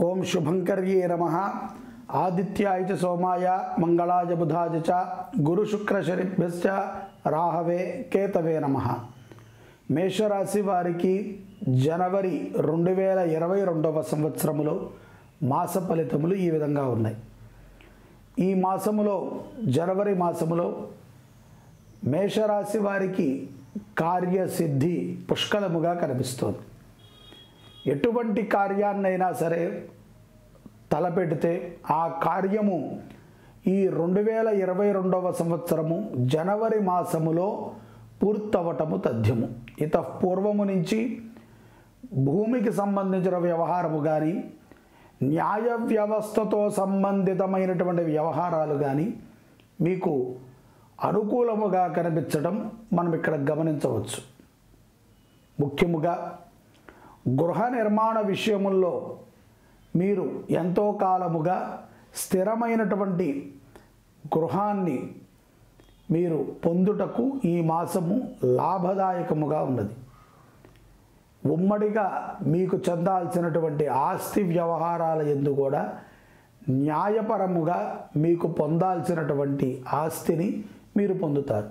ఓం శుభంకర్యే నమ ఆదిత్యాయ చ సోమాయ మంగళాయ బుధాయ చ గురు శుక్ర శనిభ్యశ్చ రాహవే కేతవే నమ మేషరాశి వారికి జనవరి రెండు వేల ఇరవై రెండవ సంవత్సరములో మాస ఫలితములు ఈ విధంగా ఉన్నాయి ఈ మాసములో జనవరి మాసములో మేషరాశి వారికి కార్యసిద్ధి పుష్కలముగా కనిపిస్తోంది ఎటువంటి కార్యాన్నైనా సరే తలపెడితే ఆ కార్యము ఈ రెండు వేల ఇరవై రెండవ సంవత్సరము జనవరి మాసములో పూర్తవటము తథ్యము ఇత పూర్వము నుంచి భూమికి సంబంధించిన వ్యవహారము కానీ న్యాయ వ్యవస్థతో సంబంధితమైనటువంటి వ్యవహారాలు కానీ మీకు అనుకూలముగా కనిపించడం మనం ఇక్కడ గమనించవచ్చు ముఖ్యముగా గృహ నిర్మాణ విషయముల్లో మీరు ఎంతో కాలముగా స్థిరమైనటువంటి గృహాన్ని మీరు పొందుటకు ఈ మాసము లాభదాయకముగా ఉన్నది ఉమ్మడిగా మీకు చెందాల్సినటువంటి ఆస్తి వ్యవహారాల ఎందు కూడా న్యాయపరముగా మీకు పొందాల్సినటువంటి ఆస్తిని మీరు పొందుతారు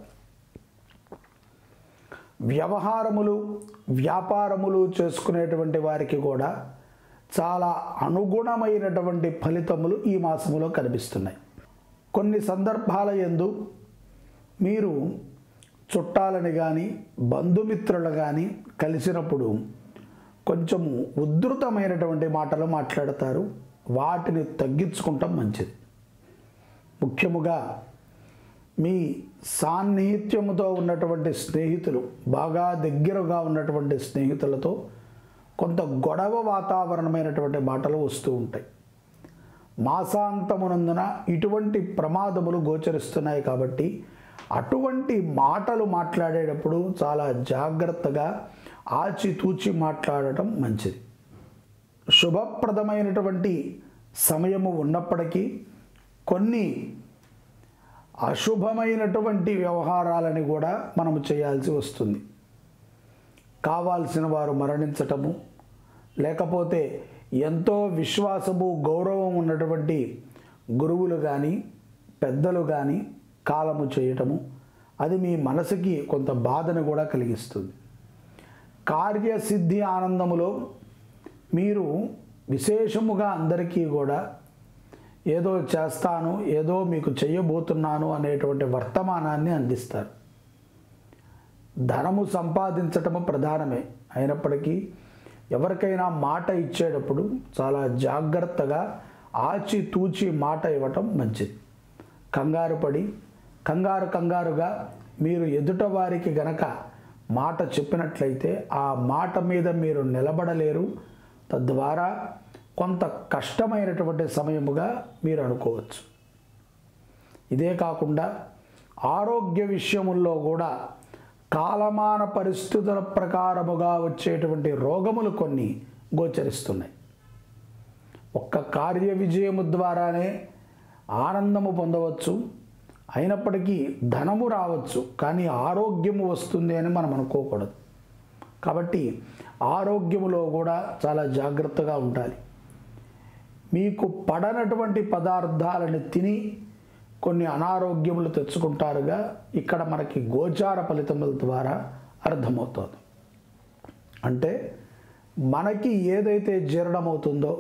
వ్యవహారములు వ్యాపారములు చేసుకునేటువంటి వారికి కూడా చాలా అనుగుణమైనటువంటి ఫలితములు ఈ మాసములో కనిపిస్తున్నాయి కొన్ని సందర్భాల ఎందు మీరు చుట్టాలని కానీ బంధుమిత్రులు కానీ కలిసినప్పుడు కొంచెము ఉద్ధృతమైనటువంటి మాటలు మాట్లాడతారు వాటిని తగ్గించుకుంటాం మంచిది ముఖ్యముగా మీ సాన్నిహిత్యముతో ఉన్నటువంటి స్నేహితులు బాగా దగ్గరగా ఉన్నటువంటి స్నేహితులతో కొంత గొడవ వాతావరణమైనటువంటి మాటలు వస్తూ ఉంటాయి మాసాంతమునందున ఇటువంటి ప్రమాదములు గోచరిస్తున్నాయి కాబట్టి అటువంటి మాటలు మాట్లాడేటప్పుడు చాలా జాగ్రత్తగా ఆచితూచి మాట్లాడటం మంచిది శుభప్రదమైనటువంటి సమయము ఉన్నప్పటికీ కొన్ని అశుభమైనటువంటి వ్యవహారాలని కూడా మనము చేయాల్సి వస్తుంది కావాల్సిన వారు మరణించటము లేకపోతే ఎంతో విశ్వాసము గౌరవం ఉన్నటువంటి గురువులు కానీ పెద్దలు కానీ కాలము చేయటము అది మీ మనసుకి కొంత బాధను కూడా కలిగిస్తుంది కార్యసిద్ధి ఆనందములో మీరు విశేషముగా అందరికీ కూడా ఏదో చేస్తాను ఏదో మీకు చేయబోతున్నాను అనేటువంటి వర్తమానాన్ని అందిస్తారు ధనము సంపాదించటము ప్రధానమే అయినప్పటికీ ఎవరికైనా మాట ఇచ్చేటప్పుడు చాలా జాగ్రత్తగా ఆచితూచి మాట ఇవ్వటం మంచిది కంగారు పడి కంగారు కంగారుగా మీరు ఎదుట వారికి గనక మాట చెప్పినట్లయితే ఆ మాట మీద మీరు నిలబడలేరు తద్వారా కొంత కష్టమైనటువంటి సమయముగా మీరు అనుకోవచ్చు ఇదే కాకుండా ఆరోగ్య విషయముల్లో కూడా కాలమాన పరిస్థితుల ప్రకారముగా వచ్చేటువంటి రోగములు కొన్ని గోచరిస్తున్నాయి ఒక్క కార్య విజయము ద్వారానే ఆనందము పొందవచ్చు అయినప్పటికీ ధనము రావచ్చు కానీ ఆరోగ్యము వస్తుంది అని మనం అనుకోకూడదు కాబట్టి ఆరోగ్యములో కూడా చాలా జాగ్రత్తగా ఉండాలి మీకు పడనటువంటి పదార్థాలను తిని కొన్ని అనారోగ్యములు తెచ్చుకుంటారుగా ఇక్కడ మనకి గోచార ఫలితముల ద్వారా అర్థమవుతుంది అంటే మనకి ఏదైతే జీర్ణమవుతుందో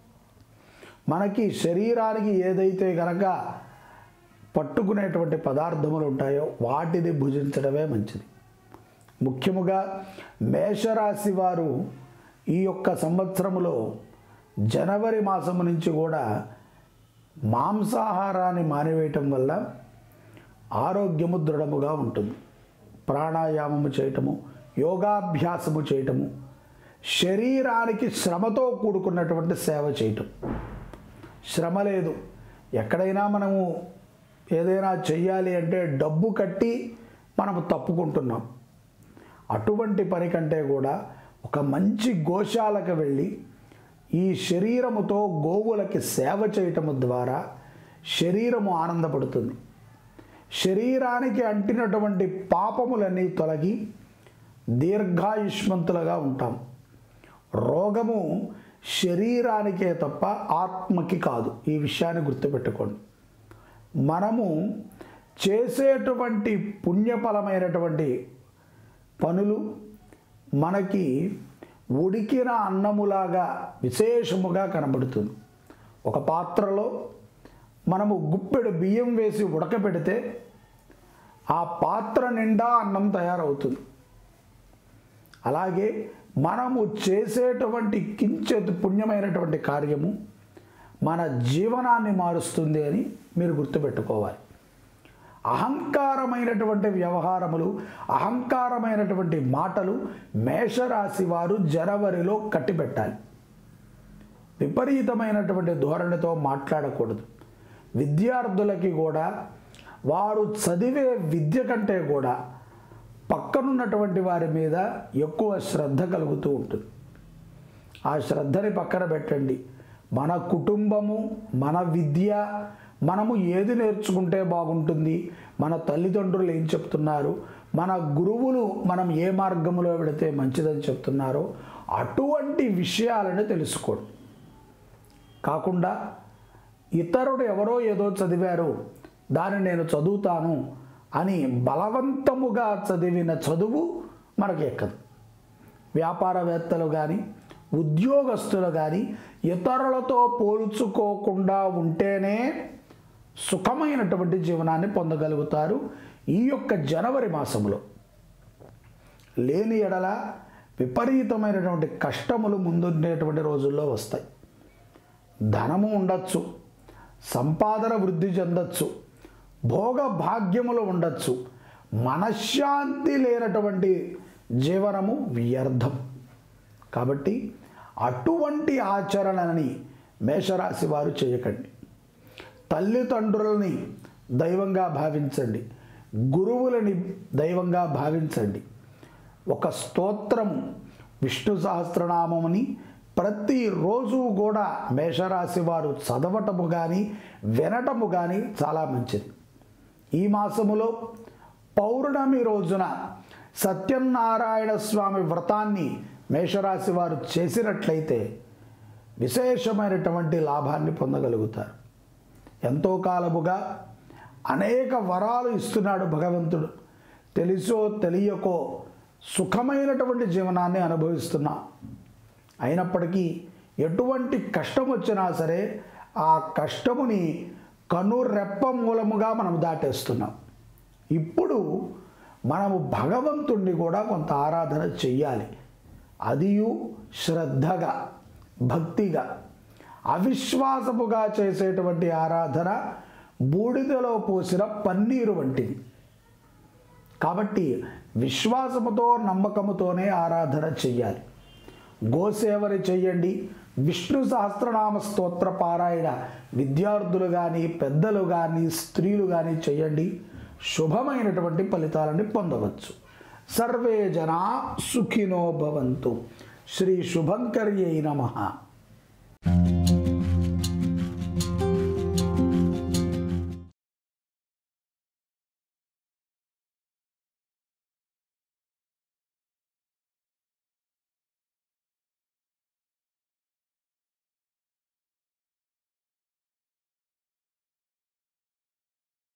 మనకి శరీరానికి ఏదైతే గనక పట్టుకునేటువంటి పదార్థములు ఉంటాయో వాటిని భుజించడమే మంచిది ముఖ్యముగా మేషరాశి వారు ఈ యొక్క సంవత్సరములో జనవరి మాసము నుంచి కూడా మాంసాహారాన్ని మానివేయటం వల్ల ఆరోగ్యము దృఢముగా ఉంటుంది ప్రాణాయామము చేయటము యోగాభ్యాసము చేయటము శరీరానికి శ్రమతో కూడుకున్నటువంటి సేవ చేయటం శ్రమ లేదు ఎక్కడైనా మనము ఏదైనా చెయ్యాలి అంటే డబ్బు కట్టి మనము తప్పుకుంటున్నాం అటువంటి పని కంటే కూడా ఒక మంచి గోశాలకు వెళ్ళి ఈ శరీరముతో గోవులకి సేవ చేయటము ద్వారా శరీరము ఆనందపడుతుంది శరీరానికి అంటినటువంటి పాపములన్నీ తొలగి దీర్ఘాయుష్మంతులుగా ఉంటాం రోగము శరీరానికే తప్ప ఆత్మకి కాదు ఈ విషయాన్ని గుర్తుపెట్టుకోండి మనము చేసేటువంటి పుణ్యఫలమైనటువంటి పనులు మనకి ఉడికిన అన్నములాగా విశేషముగా కనబడుతుంది ఒక పాత్రలో మనము గుప్పెడు బియ్యం వేసి ఉడకబెడితే ఆ పాత్ర నిండా అన్నం తయారవుతుంది అలాగే మనము చేసేటువంటి కించెత్ పుణ్యమైనటువంటి కార్యము మన జీవనాన్ని మారుస్తుంది అని మీరు గుర్తుపెట్టుకోవాలి అహంకారమైనటువంటి వ్యవహారములు అహంకారమైనటువంటి మాటలు మేషరాశి వారు జనవరిలో కట్టిపెట్టాలి విపరీతమైనటువంటి ధోరణితో మాట్లాడకూడదు విద్యార్థులకి కూడా వారు చదివే విద్య కంటే కూడా పక్కనున్నటువంటి వారి మీద ఎక్కువ శ్రద్ధ కలుగుతూ ఉంటుంది ఆ శ్రద్ధని పక్కన పెట్టండి మన కుటుంబము మన విద్య మనము ఏది నేర్చుకుంటే బాగుంటుంది మన తల్లిదండ్రులు ఏం చెప్తున్నారు మన గురువులు మనం ఏ మార్గంలో వెళితే మంచిదని చెప్తున్నారో అటువంటి విషయాలను తెలుసుకోండి కాకుండా ఇతరుడు ఎవరో ఏదో చదివారు దాన్ని నేను చదువుతాను అని బలవంతముగా చదివిన చదువు మనకి ఎక్కదు వ్యాపారవేత్తలు కానీ ఉద్యోగస్తులు కానీ ఇతరులతో పోల్చుకోకుండా ఉంటేనే సుఖమైనటువంటి జీవనాన్ని పొందగలుగుతారు ఈ యొక్క జనవరి మాసంలో లేని ఎడల విపరీతమైనటువంటి కష్టములు ముందుండేటువంటి రోజుల్లో వస్తాయి ధనము ఉండొచ్చు సంపాదన వృద్ధి చెందొచ్చు భోగ భాగ్యములు ఉండొచ్చు మనశ్శాంతి లేనటువంటి జీవనము వ్యర్థం కాబట్టి అటువంటి ఆచరణని మేషరాశి వారు చేయకండి తల్లిదండ్రులని దైవంగా భావించండి గురువులని దైవంగా భావించండి ఒక స్తోత్రము విష్ణు సహస్రనామముని ప్రతిరోజు కూడా మేషరాశి వారు చదవటము కానీ వినటము కానీ చాలా మంచిది ఈ మాసములో పౌర్ణమి రోజున సత్యనారాయణ స్వామి వ్రతాన్ని మేషరాశి వారు చేసినట్లయితే విశేషమైనటువంటి లాభాన్ని పొందగలుగుతారు ఎంతో కాలముగా అనేక వరాలు ఇస్తున్నాడు భగవంతుడు తెలుసో తెలియకో సుఖమైనటువంటి జీవనాన్ని అనుభవిస్తున్నాం అయినప్పటికీ ఎటువంటి కష్టం వచ్చినా సరే ఆ కష్టముని కనురెప్ప మూలముగా మనం దాటేస్తున్నాం ఇప్పుడు మనము భగవంతుణ్ణి కూడా కొంత ఆరాధన చెయ్యాలి అదియు శ్రద్ధగా భక్తిగా అవిశ్వాసముగా చేసేటువంటి ఆరాధన బూడిదలో పోసిన పన్నీరు వంటిది కాబట్టి విశ్వాసముతో నమ్మకముతోనే ఆరాధన చెయ్యాలి గోసేవని చెయ్యండి విష్ణు సహస్రనామ స్తోత్ర పారాయణ విద్యార్థులు కానీ పెద్దలు కానీ స్త్రీలు కానీ చేయండి శుభమైనటువంటి ఫలితాలని పొందవచ్చు సర్వే జనా సుఖినో భవంతు శ్రీ శుభంకర్యై నమ